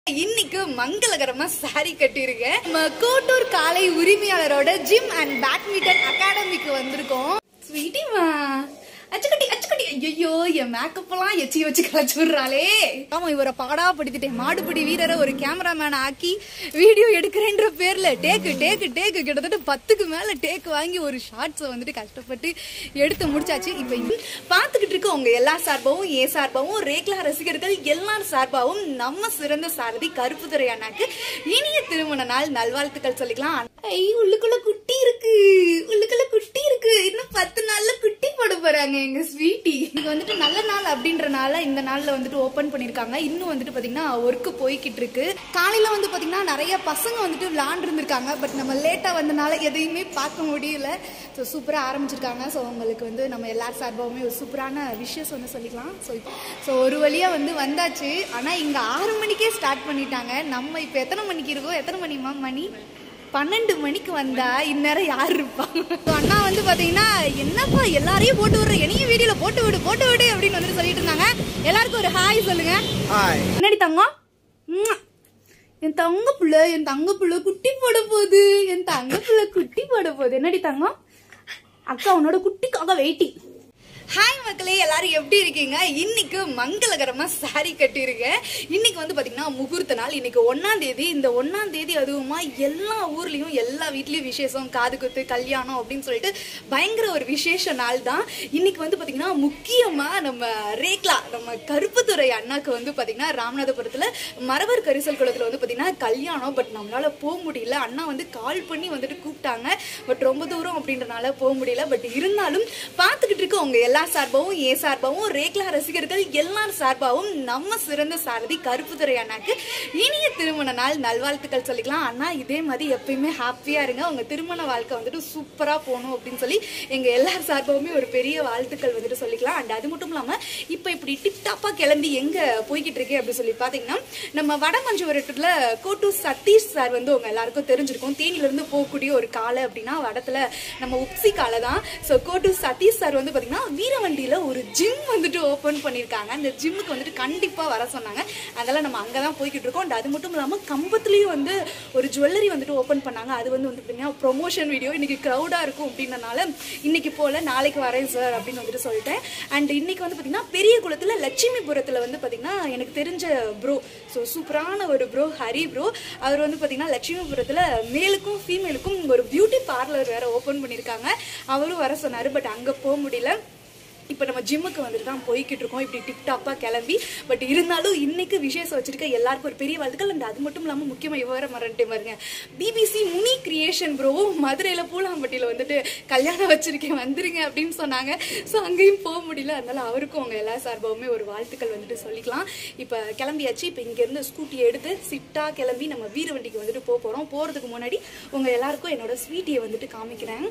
இன்னைக்கு மங்களகரமா சாரி கட்டியிருக்கேன் நம்ம கோட்டூர் காலை உரிமையாளரோட ஜிம் அண்ட் பேட்மிண்டன் அகாடமிக்கு வந்திருக்கோம் ஸ்வீட்டிமா அச்சுக்குட்டி அச்சுக்குட்டி ஐயோ என் மேக்கப் எல்லாம் எச்சி வச்சு களைச்சு விடுறாளே ஆமா இவரை பாடா படுத்திட்டேன் மாடுபிடி வீரரை ஒரு கேமராமேன் ஆக்கி வீடியோ எடுக்கிறேன்ற பேர்ல டேக்கு டேக்கு டேக்கு கிட்டத்தட்ட பத்துக்கு மேல டேக் வாங்கி ஒரு ஷார்ட்ஸை வந்துட்டு கஷ்டப்பட்டு எடுத்து முடிச்சாச்சு இப்போ பார்த்துக்கிட்டு இருக்க உங்க எல்லா சார்பாவும் ஏ சார்பாவும் ரேக்லா ரசிகர்கள் எல்லார் சார்பாவும் நம்ம சிறந்த சாரதி கருப்புத்துறை அண்ணாக்கு இனிய திருமண நாள் நல்வாழ்த்துக்கள் சொல்லிக்கலாம் ஐ உள்ளுக்குள்ள குட்டி இருக்கு உள்ளுக்குள்ள குட்டி இருக்கு இன்னும் பத்து நாள்ல குட்டி போட போறாங்க எங்க ஸ்வீட்டி இது வந்துட்டு நல்ல நாள் அப்படின்றனால இந்த நாள்ல வந்துட்டு ஓபன் பண்ணிருக்காங்க இன்னும் வந்துட்டு பாத்தீங்கன்னா ஒர்க் போய்கிட்டு இருக்கு காலையில வந்து பாத்தீங்கன்னா நிறைய பசங்க வந்துட்டு விளாண்டு இருந்திருக்காங்க பட் நம்ம லேட்டா வந்தனால எதையுமே பார்க்க முடியல ஸோ சூப்பரா ஆரம்பிச்சிருக்காங்க ஸோ உங்களுக்கு வந்து நம்ம எல்லார் சார்பாகவுமே ஒரு சூப்பரான விஷயஸ் வந்து சொல்லிக்கலாம் ஸோ ஸோ ஒரு வழியா வந்து வந்தாச்சு ஆனா இங்க ஆறு மணிக்கே ஸ்டார்ட் பண்ணிட்டாங்க நம்ம இப்போ எத்தனை மணிக்கு இருக்கோம் எத்தனை மணிமா மணி பன்னெண்டு மணிக்கு வந்தா இந்நேரம் யார் இருப்பாங்க So, அண்ணா வந்து பாத்தீங்கன்னா என்னப்பா எல்லாரையும் போட்டு விடுற என்னையும் வீடியோல போட்டு விடு போட்டு விடு அப்படின்னு வந்துட்டு சொல்லிட்டு இருந்தாங்க எல்லாருக்கும் ஒரு ஹாய் சொல்லுங்க ஹாய் என்னடி தங்கம் ம்ம். என் தங்க புள்ள என் தங்க புள்ள குட்டி போட போகுது என் தங்க புள்ள குட்டி போட போகுது என்னடி தங்கம் அக்கா உன்னோட குட்டிக்காக வெயிட்டிங் ஹாய் மக்களே எல்லாரும் எப்படி இருக்கீங்க இன்னைக்கு மங்களகரமா சாரி கட்டியிருக்கேன் இன்னைக்கு வந்து பாத்தீங்கன்னா முகூர்த்த நாள் இன்னைக்கு ஒன்னாம் தேதி இந்த ஒன்னாம் தேதி அதுவுமா எல்லா ஊர்லயும் எல்லா வீட்லயும் விசேஷம் காது குத்து கல்யாணம் அப்படின்னு சொல்லிட்டு பயங்கர ஒரு விசேஷ நாள் தான் இன்னைக்கு வந்து பாத்தீங்கன்னா முக்கியமா நம்ம ரேக்லா நம்ம கருப்புத்துறை அண்ணாக்கு வந்து பாத்தீங்கன்னா ராமநாதபுரத்துல மரவர் கரிசல் குளத்துல வந்து பாத்தீங்கன்னா கல்யாணம் பட் நம்மளால போக முடியல அண்ணா வந்து கால் பண்ணி வந்துட்டு கூப்பிட்டாங்க பட் ரொம்ப தூரம் அப்படின்றனால போக முடியல பட் இருந்தாலும் பார்த்துக்கிட்டு இருக்க உங்க எல்லா சார்பாவும் ஏ சார்பாவும் ரேக்லா ரசிகர்கள் எல்லார் சார்பாவும் நம்ம சிறந்த சாரதி கருப்புத்துறை அண்ணாக்கு இனிய திருமண நாள் நல்வாழ்த்துக்கள் சொல்லிக்கலாம் அண்ணா இதே மாதிரி எப்பயுமே ஹாப்பியா இருங்க உங்க திருமண வாழ்க்கை வந்துட்டு சூப்பரா போகணும் அப்படின்னு சொல்லி எங்க எல்லார் சார்பாவுமே ஒரு பெரிய வாழ்த்துக்கள் வந்துட்டு சொல்லிக்கலாம் அண்ட் அது மட்டும் இல்லாம இப்ப இப்படி டிப் டாப்பா கிளம்பி எங்க போய்கிட்டு இருக்கே அப்படின்னு சொல்லி பாத்தீங்கன்னா நம்ம வடமஞ்சுவரத்துல கோட்டூர் சதீஷ் சார் வந்து உங்க எல்லாருக்கும் தெரிஞ்சிருக்கும் தேனில இருந்து போகக்கூடிய ஒரு காலை அப்படின்னா வடத்துல நம்ம உப்சி காலை தான் ஸோ கோட்டூர் சதீஷ் சார் வந்து பாத்தீங்கன்னா வீரவண்டியில ஒரு ஜிம் வந்துட்டு ஓபன் பண்ணிருக்காங்க அந்த ஜிம்முக்கு வந்துட்டு கண்டிப்பா வர சொன்னாங்க அதெல்லாம் நம்ம அங்கதான் போய்கிட்டு இருக்கோம் and அது மட்டும் இல்லாம கம்பத்துலயும் வந்து ஒரு ஜுவல்லரி வந்துட்டு ஓபன் பண்ணாங்க அது வந்து வந்து பாத்தீங்கன்னா ப்ரொமோஷன் வீடியோ இன்னைக்கு க்ரௌடா இருக்கும் அப்படின்றனால இன்னைக்கு போல நாளைக்கு வரேன் சார் அப்படின்னு வந்துட்டு சொல்லிட்டேன் அண்ட் இன்னைக்கு வந்து பாத்தீங்கன்னா பெரிய குளத்துல லட்சுமிபுரத்துல வந்து பாத்தீங்கன்னா எனக்கு தெரிஞ்ச ப்ரோ ஸோ சூப்பரான ஒரு ப்ரோ ஹரி ப்ரோ அவர் வந்து பாத்தீங்கன்னா லட்சுமிபுரத்துல மேலுக்கும் ஃபீமேலுக்கும் ஒரு பியூட்டி பார்லர் வேற ஓபன் பண்ணியிருக்காங்க அவரும் வர சொன்னாரு பட் அங்க போக முடியல இப்போ நம்ம ஜிம்முக்கு வந்துட்டு தான் போய்கிட்டு இருக்கோம் இப்படி டிப்டாப்பாக கிளம்பி பட் இருந்தாலும் இன்னைக்கு விசேஷம் வச்சிருக்க எல்லாருக்கும் ஒரு பெரிய வாழ்த்துக்கள் அண்ட் அது மட்டும் இல்லாமல் முக்கியமாக இவர மறந்துட்டே பாருங்க பிபிசி முனி கிரியேஷன் ப்ரோ மதுரையில் பூலாம்பட்டியில் வந்துட்டு கல்யாணம் வச்சிருக்கேன் வந்துருங்க அப்படின்னு சொன்னாங்க ஸோ அங்கேயும் போக முடியல அதனால அவருக்கும் அவங்க எல்லா சார்பாகவுமே ஒரு வாழ்த்துக்கள் வந்துட்டு சொல்லிக்கலாம் இப்போ கிளம்பியாச்சு இப்போ இங்கேருந்து ஸ்கூட்டியை எடுத்து சிட்டாக கிளம்பி நம்ம வீரவண்டிக்கு வந்துட்டு போக போகிறோம் போகிறதுக்கு முன்னாடி உங்கள் எல்லாருக்கும் என்னோட ஸ்வீட்டியை வந்துட்டு காமிக்கிறேன்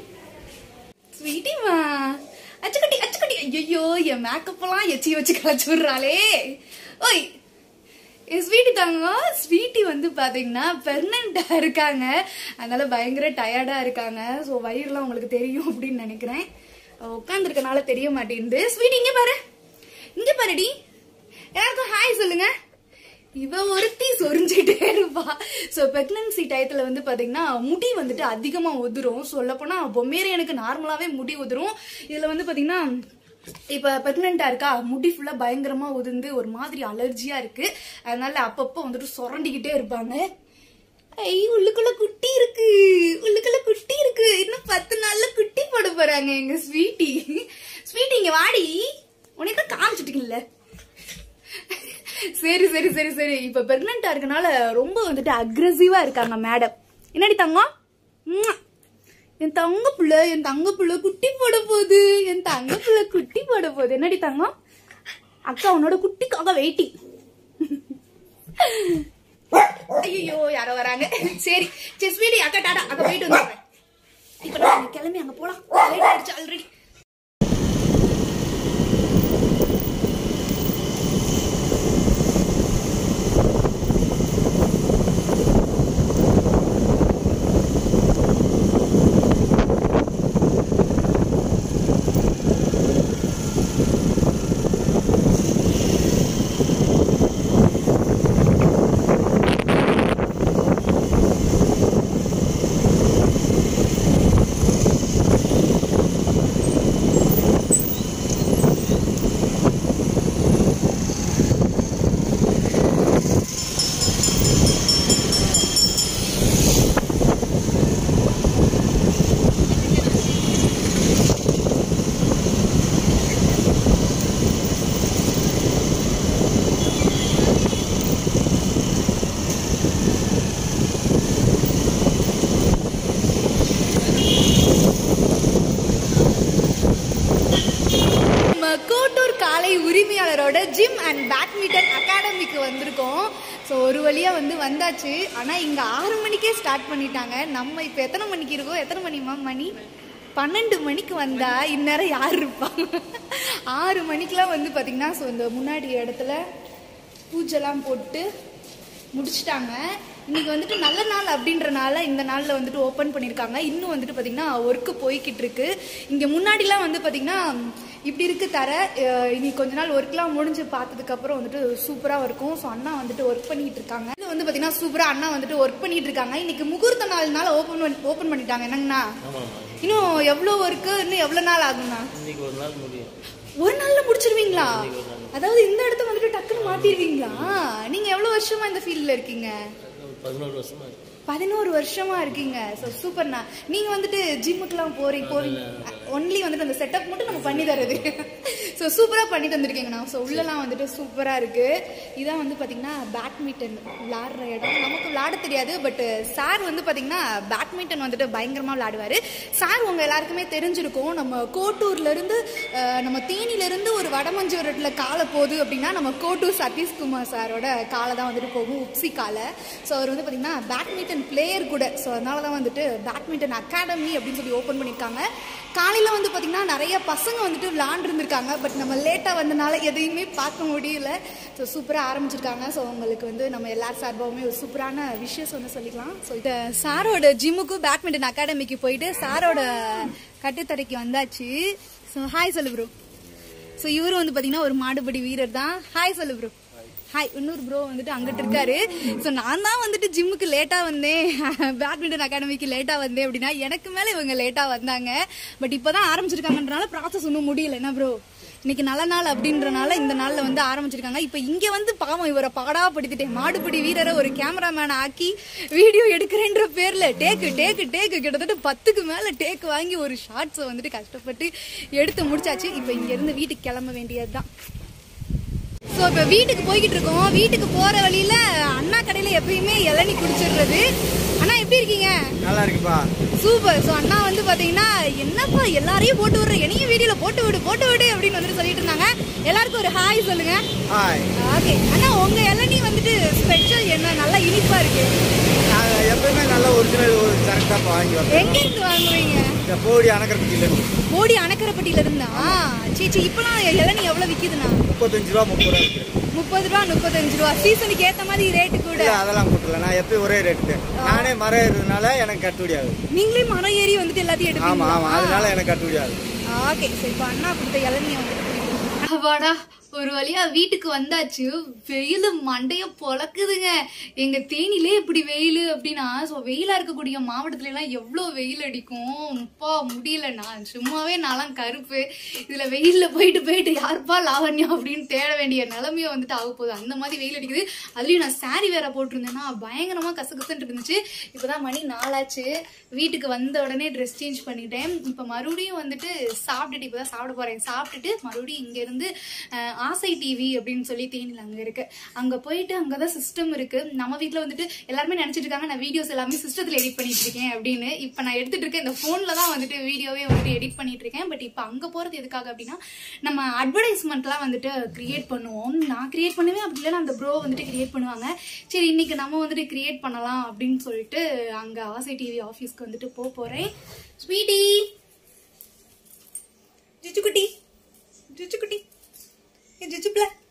ஸ்வீட்டிமா அச்சுக்குட்டி அச்சுக்குட்டி ஐயோ என் மேக்கப் எல்லாம் எச்சி வச்சு களைச்சு விடுறாளே ஓய் என் ஸ்வீட்டி தாங்க ஸ்வீட்டி வந்து பாத்தீங்கன்னா பெர்னண்டா இருக்காங்க அதனால பயங்கர டயர்டா இருக்காங்க ஸோ வயிறுலாம் உங்களுக்கு தெரியும் அப்படின்னு நினைக்கிறேன் உட்காந்துருக்கனால தெரிய மாட்டேங்குது ஸ்வீட்டி இங்க பாரு இங்க பாருடி எல்லாருக்கும் ஹாய் சொல்லுங்க இவ ஒருத்தி சொரிஞ்சிட்டே இருப்பா ஸோ பிரெக்னன்சி டயத்துல வந்து பாத்தீங்கன்னா முடி வந்துட்டு அதிகமா உதிரும் சொல்ல போனா பொம்மேரியனுக்கு நார்மலாவே முடி உதிரும் இதுல வந்து பாத்தீங்கன்னா இப்ப பிரெக்னெண்டா இருக்கா முடி ஃபுல்லா பயங்கரமா உதிர்ந்து ஒரு மாதிரி அலர்ஜியா இருக்கு அதனால அப்பப்போ வந்துட்டு சுரண்டிக்கிட்டே இருப்பாங்க ஐ உள்ளுக்குள்ள குட்டி இருக்கு உள்ளுக்குள்ள குட்டி இருக்கு இன்னும் பத்து நாள்ல குட்டி போட போறாங்க எங்க ஸ்வீட்டி ஸ்வீட்டி இங்க வாடி உனக்கு காமிச்சிட்டீங்கல்ல சரி சரி சரி சரி இப்ப பிரெக்னெண்டா இருக்கனால ரொம்ப வந்துட்டு அக்ரெசிவா இருக்காங்க மேடம் என்னடி தங்கம் ம்ம். என் தங்க புள்ள என் தங்க புள்ள குட்டி போட போகுது என் தங்க புள்ள குட்டி போட போகுது என்னடி தங்கம் அக்கா உன்னோட குட்டிக்காக வெயிட்டிங் ஐயோ யாரோ வராங்க சரி சரி ஸ்வீடி அக்கா டாடா அக்கா போயிட்டு வந்துடுறேன் இப்ப நம்ம கிளம்பி அங்க போலாம் லேட் ஆயிடுச்சு ஆல்ரெடி ஸோ ஒரு வழியாக வந்து வந்தாச்சு ஆனால் இங்கே ஆறு மணிக்கே ஸ்டார்ட் பண்ணிட்டாங்க நம்ம இப்போ எத்தனை மணிக்கு இருக்கோம் எத்தனை மணிமா மணி பன்னெண்டு மணிக்கு வந்தா இந்நேரம் யார் இருப்பாங்க ஆறு மணிக்கெலாம் வந்து பார்த்திங்கன்னா ஸோ இந்த முன்னாடி இடத்துல பூஜைலாம் போட்டு முடிச்சிட்டாங்க இன்னைக்கு வந்துட்டு நல்ல நாள் அப்படின்றனால இந்த நாளில் வந்துட்டு ஓப்பன் பண்ணியிருக்காங்க இன்னும் வந்துட்டு பார்த்திங்கன்னா ஒர்க்கு போய்கிட்டு இருக்கு இங்கே முன்னாடிலாம் வந்து பார்த்திங்கன்னா இப்படி இருக்கு தர அஹ் இனி கொஞ்ச நாள் ஒர்க்லாம் முடிஞ்சு பார்த்ததுக்கப்புறம் வந்துட்டு சூப்பராக இருக்கும் ஸோ அண்ணா வந்துட்டு ஒர்க் பண்ணிட்டு இருக்காங்க இது வந்து பார்த்திங்கன்னா சூப்பராக அண்ணா வந்துட்டு ஒர்க் பண்ணிட்டு இருக்காங்க இன்னைக்கு முகூர்த்த நாள்னால ஓப்பன் பண்ணி ஓப்பன் பண்ணிட்டாங்க என்னங்கண்ணா ஆமாம் இன்னும் எவ்வளோ ஒர்க்கு இன்னும் எவ்வளோ நாள் ஆகுங்கண்ணா இன்னைக்கு ஒரு நாள் முடியும் ஒரு நாள்ல முடிச்சிருவீங்களா அதாவது இந்த இடத்த வந்துட்டு டக்குன்னு மாத்திடுவீங்களா நீங்க எவ்வளவு வருஷமா இந்த ஃபீல்ட்ல இருக்கீங்க ஒரு பதினோரு வருஷமா இருக்கு பதினோரு வருஷமா இருக்கீங்க ஸோ சூப்பர்ண்ணா நீங்க வந்துட்டு ஜிம்முக்குலாம் போறீங்க போவீங்க ஒன்லி வந்துட்டு அந்த செட்டப் மட்டும் நம்ம பண்ணி தரது ஸோ சூப்பரா பண்ணி தந்திருக்கீங்கண்ணா ஸோ உள்ளலாம் வந்துட்டு சூப்பரா இருக்கு இதான் வந்து பாத்தீங்கன்னா பேட்மிண்டன் விளாடுற இடம் நமக்கு விளையாட தெரியாது பட் சார் வந்து பாத்தீங்கன்னா பேட்மிண்டன் வந்துட்டு பயங்கரமா விளையாடுவாரு சார் உங்க எல்லாருக்குமே தெரிஞ்சிருக்கும் நம்ம கோட்டூர்ல இருந்து அஹ், நம்ம தேனில இருந்து ஒரு வடமஞ்சூரத்துல காலை போகுது அப்படின்னா நம்ம கோட்டூர் சதீஷ்குமார் சாரோட காலை தான் வந்துட்டு போகும் உப்சி காலை ஸோ அவர் வந்து பாத்தீங்கன்னா பேட்மிண்டன் பிளேயர் கூட ஸோ அதனால தான் வந்துட்டு பேட்மிண்டன் அகாடமி அப்படின்னு சொல்லி ஓப்பன் பண்ணியிருக்காங்க காலையில் வந்து பாத்தீங்கன்னா நிறைய பசங்க வந்துட்டு விளாண்டுருந்துருக்காங்க பட் நம்ம லேட்டாக வந்தனால எதையுமே பார்க்க முடியல ஸோ சூப்பராக ஆரம்பிச்சிருக்காங்க ஸோ உங்களுக்கு வந்து நம்ம எல்லார் சார்பாகவுமே ஒரு சூப்பரான விஷயம் வந்து சொல்லிக்கலாம் ஸோ இந்த சாரோட ஜிம்முக்கு பேட்மிண்டன் அகாடமிக்கு போயிட்டு சாரோட கட்டுத்தரைக்கு வந்தாச்சு ஸோ ஹாய் சொல்லு ப்ரோ ஸோ இவரும் வந்து பார்த்தீங்கன்னா ஒரு மாடுபடி வீரர் தான் ஹாய் சொல்லு ப்ரோ ஹாய் இன்னொரு ப்ரோ வந்துட்டு அங்கிட்டு இருக்காரு ஸோ நான் தான் வந்துட்டு ஜிம்முக்கு லேட்டாக வந்தேன் பேட்மிண்டன் அகாடமிக்கு லேட்டாக வந்தேன் அப்படின்னா எனக்கு மேலே இவங்க லேட்டாக வந்தாங்க பட் இப்போ தான் ஆரம்பிச்சிருக்காங்கன்றனால ப்ராசஸ் ஒன்றும் முடியல என்ன ப்ரோ இன்னைக்கு நல்ல நாள் அப்படின்றனால இந்த நாள்ல வந்து ஆரம்பிச்சிருக்காங்க இப்போ இங்க வந்து பாவம் இவரை பாடாப்படுத்திட்டேன் மாடுபிடி வீரரை ஒரு கேமராமேன் ஆக்கி வீடியோ எடுக்கிறேன்ற பேர்ல டேக்கு டேக்கு டேக்கு கிட்டத்தட்ட பத்துக்கு மேல டேக் வாங்கி ஒரு ஷார்ட்ஸை வந்துட்டு கஷ்டப்பட்டு எடுத்து முடிச்சாச்சு இப்போ இங்க இருந்து வீட்டுக்கு கிளம்ப வேண்டியதுதான் ஸோ இப்போ வீட்டுக்கு போய்கிட்டு இருக்கோம் வீட்டுக்கு போற வழியில அண்ணா கடையில எப்பயுமே இளநி குடிச்சிடுறது அண்ணா எப்படி இருக்கீங்க நல்லா இருக்குப்பா சூப்பர் ஸோ அண்ணா வந்து பாத்தீங்கன்னா என்னப்பா எல்லாரையும் போட்டு விடுற என்னையும் வீடியோல போட்டு விடு போட்டு விடு அப்படின்னு வந்துட்டு சொல்லிட்டு இருந்தாங்க எல்லாருக்கும் ஒரு ஹாய் சொல்லுங்க ஹாய் ஓகே அண்ணா உங்க இளநீ வந்துட்டு ஸ்பெஷல் என்ன நல்லா இனிப்பா இருக்கு நாங்கள் எப்பவுமே நல்ல ஒரிஜினல் ஒரு கரெக்டாக வாங்கி வரோம் எங்க இருந்து வாங்குவீங்க இந்த போடி அணக்கிறதுக்கு போடி அணக்கரப்பட்டியில இருந்தா சீச்சி இப்பெல்லாம் இளநீ எவ்வளவு விக்குதுண்ணா முப்பத்தஞ்சு ரூபா முப்பது ரூபா இருக்கு முப்பது ரூபா முப்பத்தஞ்சு ரூபா சீசனுக்கு ஏத்த மாதிரி ரேட்டு கூட இல்லை அதெல்லாம் கொடுக்கல நான் எப்பயும் ஒரே ரேட்டு நானே மரம் ஏறுறதுனால எனக்கு கட்டுப்படி ஆகுது நீங்களே மரம் ஏறி வந்துட்டு எல்லாத்தையும் ஆமாம் எடுப்பீங்களா ஆமாம் அதனால எனக்கு கட்டுப்படி ஆகுது ஓகே சரி இப்போ அண்ணா கொடுத்த இளநியை வந்துட்டு குடிக்கலாம். அப்பாடா ஒரு வழியா வீட்டுக்கு வந்தாச்சு வெயில் மண்டைய பொளக்குதுங்க எங்க தேனிலே இப்படி வெயில் அப்படின்னா ஸோ வெயிலா இருக்கக்கூடிய மாவட்டத்துல எல்லாம் எவ்வளோ வெயில் அடிக்கும் அப்பா முடியல நான் சும்மாவே நான்லாம் கருப்பு இதுல வெயில்ல போயிட்டு போயிட்டு யாருப்பா லாவண்யா அப்படின்னு தேட வேண்டிய நிலைமைய வந்துட்டு ஆக போகுது அந்த மாதிரி வெயில் அடிக்குது அதுலயும் நான் saree வேற போட்டிருந்தேன்னா பயங்கரமா கசகசன்னு இருந்துச்சு இப்பதான் மணி நாலாச்சு வீட்டுக்கு வந்த உடனே ட்ரெஸ் சேஞ்ச் பண்ணிட்டேன் இப்போ மறுபடியும் வந்துட்டு சாப்பிட்டுட்டு இப்போதான் சாப்பிட போறேன் சாப்பிட்டுட்டு மறுபடியும் இங்க இருந்து அஹ், ஆசை டிவி அப்படின்னு சொல்லி தேனியில் அங்க இருக்கு அங்க போயிட்டு அங்கதான் சிஸ்டம் இருக்கு நம்ம வீட்ல வந்துட்டு எல்லாருமே நினைச்சிட்டு இருக்காங்க நான் வீடியோஸ் எல்லாமே சிஸ்டத்துல எடிட் பண்ணிட்டு இருக்கேன் அப்படின்னு இப்போ நான் எடுத்துட்டு இருக்க இந்த போன்ல தான் வந்துட்டு வீடியோவே வந்துட்டு எடிட் பண்ணிட்டு இருக்கேன் பட் இப்போ அங்க போறது எதுக்காக அப்படின்னா நம்ம அட்வர்டைஸ்மெண்ட்லாம் வந்துட்டு கிரியேட் பண்ணுவோம் நான் கிரியேட் பண்ணுவேன் அப்படி இல்லைன்னா அந்த ப்ரோ வந்துட்டு கிரியேட் பண்ணுவாங்க சரி இன்னைக்கு நம்ம வந்துட்டு கிரியேட் பண்ணலாம் அப்படின்னு சொல்லிட்டு அங்க ஆசை டிவி ஆஃபீஸ்க்கு வந்துட்டு போக போறேன் ஸ்வீட்டி ஜிச்சுக்குட்டி ஜிச்சுக்குட்டி ஏ ஜிச்சுப்ல